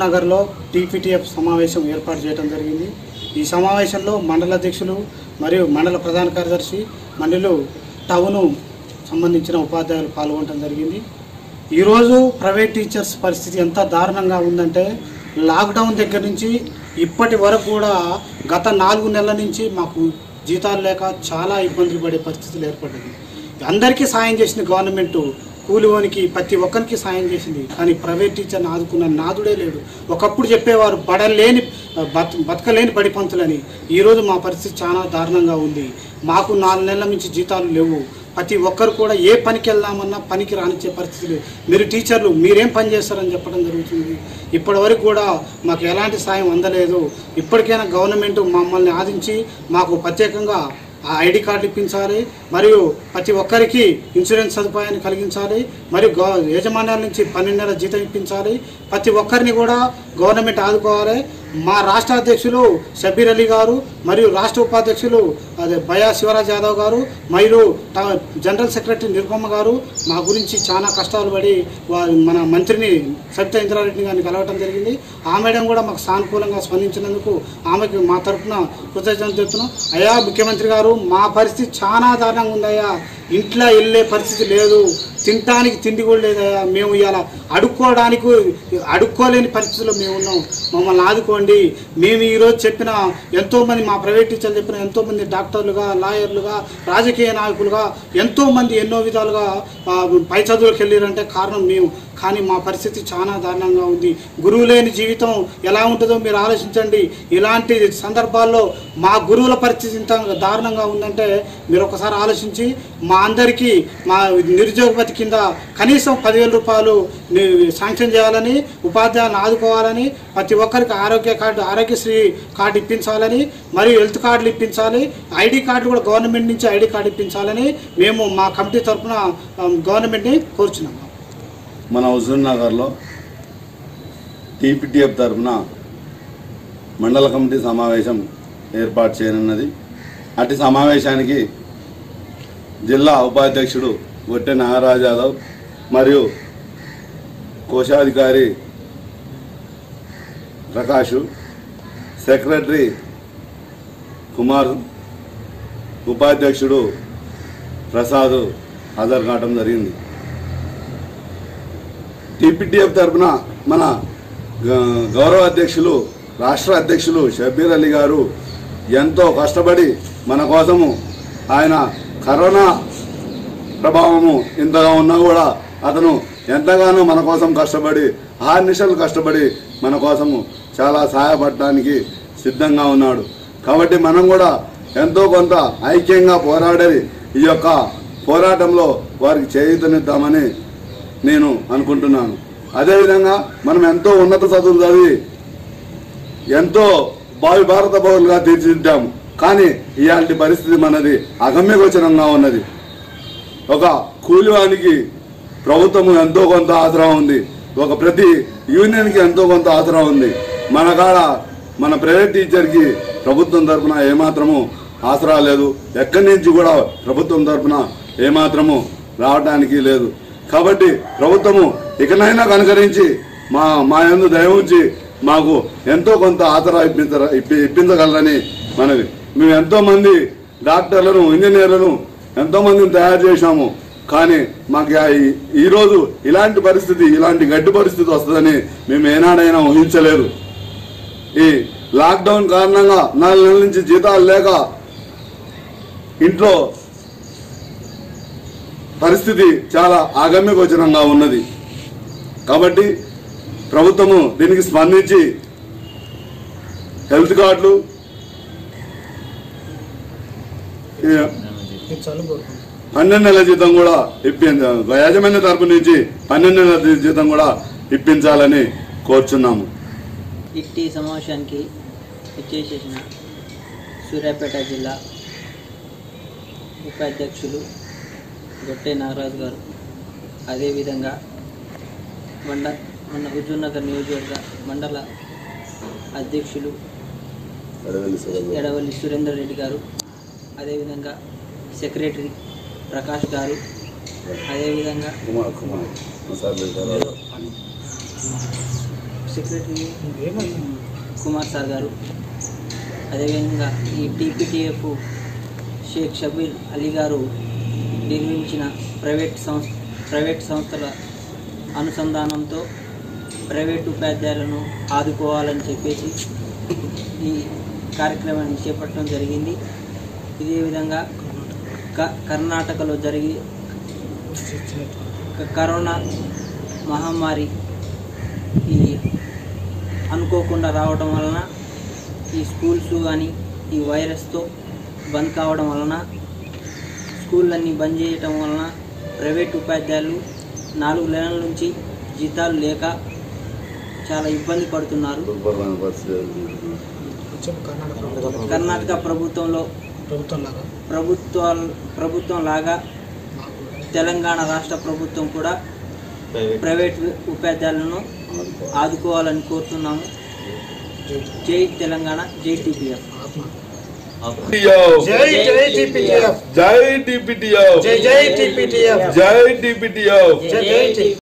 నగర్లో టీపీటీఎఫ్ సమావేశం ఏర్పాటు చేయడం జరిగింది ఈ సమావేశంలో మండల అధ్యక్షులు మరియు మండల ప్రధాన కార్యదర్శి మండలు టౌను సంబంధించిన ఉపాధ్యాయులు పాల్గొనడం జరిగింది ఈరోజు ప్రైవేట్ టీచర్స్ పరిస్థితి ఎంత దారుణంగా ఉందంటే లాక్డౌన్ దగ్గర నుంచి ఇప్పటి వరకు కూడా గత నాలుగు నెలల నుంచి మాకు జీతాలు లేక చాలా ఇబ్బందులు పడే పరిస్థితులు ఏర్పడింది అందరికీ సాయం చేసింది గవర్నమెంట్ కూలివానికి ప్రతి ఒక్కరికి సాయం చేసింది కానీ ప్రైవేట్ టీచర్ని ఆదుకున్న నాదుడే లేడు ఒకప్పుడు చెప్పేవారు బడలేని బత్ బతకలేని బడి పంతులని ఈరోజు మా పరిస్థితి చాలా దారుణంగా ఉంది మాకు నాలుగు నెలల నుంచి జీతాలు లేవు ప్రతి ఒక్కరు కూడా ఏ పనికి వెళ్దామన్నా పనికి రానిచ్చే పరిస్థితి లేదు మీరు టీచర్లు మీరేం పని చేస్తారని చెప్పడం జరుగుతుంది ఇప్పటి వరకు కూడా మాకు ఎలాంటి సాయం అందలేదు ఇప్పటికైనా గవర్నమెంట్ మమ్మల్ని ఆదించి మాకు ప్రత్యేకంగా ఆ ఐడి కార్డు ఇప్పించాలి మరియు ప్రతి ఒక్కరికి ఇన్సూరెన్స్ సదుపాయాన్ని కలిగించాలి మరియు గవ యాజమాన్యాల నుంచి పన్నెండు నెలల జీతం ఇప్పించాలి ప్రతి ఒక్కరిని కూడా గవర్నమెంట్ ఆదుకోవాలి మా రాష్ట్ర అధ్యక్షులు షబీర్ అలీ గారు మరియు రాష్ట్ర ఉపాధ్యక్షులు అదే బయా శివరాజ్ యాదవ్ గారు మరియు ట- జనరల్ సెక్రటరీ నిరుపమ్మ గారు మా గురించి చాలా కష్టాలు పడి వారు మన మంత్రిని సబితా ఇంద్రారెడ్డి గారిని కలవటం జరిగింది ఆ మేడం కూడా మాకు సానుకూలంగా స్పందించినందుకు ఆమెకి మా తరఫున కృతజ్ఞతలు చెప్తున్నాం అయ్యా ముఖ్యమంత్రి గారు మా పరిస్థితి చాలా దారుణంగా ఉందయ్యా ఇంట్లో వెళ్ళే పరిస్థితి లేదు తినటానికి తిండి కూడా లేదయ్యా మేము ఇవాళ అడుక్కోవడానికి అడుక్కోలేని పరిస్థితిలో మేము ఉన్నాం మమ్మల్ని ఆదుకోండి మేము ఈరోజు చెప్పిన ఎంతోమంది మా ప్రైవేట్ టీచర్లు చెప్పిన ఎంతోమంది డాక్టర్లుగా లాయర్లుగా రాజకీయ నాయకులుగా ఎంతోమంది ఎన్నో విధాలుగా ఆ, పై చదువులకు వెళ్ళారంటే కారణం మేము కానీ మా పరిస్థితి చాలా దారుణంగా ఉంది గురువు లేని జీవితం ఎలా ఉంటుందో మీరు ఆలోచించండి ఇలాంటి సందర్భాల్లో మా గురువుల పరిస్థితి ఇంత దారుణంగా ఉందంటే మీరు ఒకసారి ఆలోచించి మా అందరికీ మా నిరుద్యోగపతి కింద కనీసం పదివేల రూపాయలు ని- శాంక్షన్ చేయాలని ఉపాధ్యాయులను ఆదుకోవాలని ప్రతి ఒక్కరికి ఆరోగ్య కార్డు ఆరోగ్యశ్రీ కార్డు ఇప్పించాలని మరియు హెల్త్ కార్డులు ఇప్పించాలి ఐడి కార్డు కూడా గవర్నమెంట్ నుంచి ఐడి కార్డు ఇప్పించాలని మేము మా కమిటీ తరఫున గవర్నమెంట్ని కోరుచున్నాము మన హుజూర్ నగర్లో టీపీటీఎఫ్ తరఫున మండల కమిటీ సమావేశం ఏర్పాటు చేయనున్నది అటు సమావేశానికి జిల్లా ఉపాధ్యక్షుడు గొట్టె నాగరాజ్ యాదవ్ మరియు కోశాధికారి ప్రకాష్ సెక్రటరీ కుమార్ ఉపాధ్యక్షుడు ప్రసాద్ హాజరు కావడం జరిగింది టీపీటీఎఫ్ తరఫున మన గ- గౌరవ అధ్యక్షులు రాష్ట్ర అధ్యక్షులు షబీర్ అలీ గారు ఎంతో కష్టపడి మన కోసము ఆయన కరోనా ప్రభావము ఇంతగా ఉన్నా కూడా అతను ఎంతగానో మన కోసం కష్టపడి ఆరు నిమిషాలు కష్టపడి మన కోసము చాలా సహాయపడటానికి సిద్ధంగా ఉన్నాడు కాబట్టి మనం కూడా ఎంతో కొంత ఐక్యంగా పోరాడి ఈ యొక్క పోరాటంలో వారికి చేయూతనిద్దామని నేను అనుకుంటున్నాను అదేవిధంగా మనం ఎంతో ఉన్నత చదువులు చదివి ఎంతో భావి భారత పౌరులుగా తీర్చిదిద్దాము కానీ ఇలాంటి పరిస్థితి మనది అగమ్యగోచరంగా ఉన్నది ఒక కూలివానికి ప్రభుత్వం ఎంతో కొంత ఆసరా ఉంది ఒక ప్రతి యూనియన్కి ఎంతో కొంత ఆసరా ఉంది మన కాడ మన ప్రైవేట్ టీచర్కి ప్రభుత్వం తరఫున ఏమాత్రము ఆసరా లేదు ఎక్కడి నుంచి కూడా ప్రభుత్వం తరఫున ఏమాత్రము రావడానికి లేదు కాబట్టి ప్రభుత్వము ఇకనైనా కనుకరించి మా మా యందు దయ ఉంచి మాకు ఎంతో కొంత ఆసరా ఇప్పించ ఇప్పి ఇప్పించగలరని మనవి మేము ఎంతో మంది డాక్టర్లను ఇంజనీర్లను ఎంతో మందిని తయారు చేశాము కానీ మాకు ఆ ఈ- ఈ రోజు ఇలాంటి పరిస్థితి ఇలాంటి గడ్డి పరిస్థితి వస్తుందని మేము ఏనాడైనా ఊహించలేదు ఈ లాక్డౌన్ కారణంగా నాలుగు నెలల నుంచి జీతాలు లేక ఇంట్లో పరిస్థితి చాలా ఆగమ్యగోచరంగా ఉన్నది కాబట్టి ప్రభుత్వము దీనికి స్పందించి హెల్త్ కార్డులు ఈ చాలు కోరుకుంటున్నాం పన్నెండు నెలల జీతం కూడా ఇప్పించ యాజమాన్య తరపు నుంచి పన్నెండు నెలల జీతం కూడా ఇప్పించాలని కోరుచున్నాము ఇట్టి సమావేశానికి ఇచ్చేసేసిన సూర్యాపేట జిల్లా ఉపాధ్యక్షులు గొట్టె నాగరాజు గారు అదేవిధంగా మండ మన హుజూర్నగర్ నియోజకవర్గ మండల అధ్యక్షులు ఎడవల్లి సురేందర్ రెడ్డి గారు అదేవిధంగా సెక్రటరీ ప్రకాష్ గారు అదేవిధంగా కుమార్ కుమార్ సెక్రటరీ ఏమన్నా కుమార్ సార్ గారు అదేవిధంగా ఈ టీపీటీఎఫ్ షేక్ షబీర్ అలీ గారు నిర్మించిన ప్రైవేట్ సంస్థ ప్రైవేట్ సంస్థల అనుసంధానంతో ప్రైవేట్ ఉపాధ్యాయులను ఆదుకోవాలని చెప్పేసి ఈ కార్యక్రమాన్ని చేపట్టడం జరిగింది ఇదే విధంగా క కర్ణాటకలో జరిగి క- కరోనా మహమ్మారి ఈ అనుకోకుండా రావడం వలన ఈ స్కూల్స్ కానీ ఈ వైరస్తో బంద్ కావడం వలన స్కూళ్ళన్నీ బంద్ చేయటం వలన ప్రైవేట్ ఉపాధ్యాయులు నాలుగు నెలల నుంచి జీతాలు లేక చాలా ఇబ్బంది పడుతున్నారు దుర్భరమైన పరిస్థితి కొంచెం కర్ణాటక ప్రభుత్వం కర్ణాటక ప్రభుత్వంలో ప్రభుత్వం లాగా ప్రభుత్వాలు ప్రభుత్వం లాగా మాకు తెలంగాణ రాష్ట్ర ప్రభుత్వం కూడా ప్రైవేట్ ఉపాధ్యాయులను ఆదుకోవాలని కోరుతున్నాము జై తెలంగాణ జై టీపీఎఫ్ ఆత్మ టిపిటిఎఫ్ జై జై టీపీటీఎఫ్ జై టిపిటిఎఫ్ జై జై టీపీటీఎఫ్ జై టిపిటిఎఫ్ జై జై టీ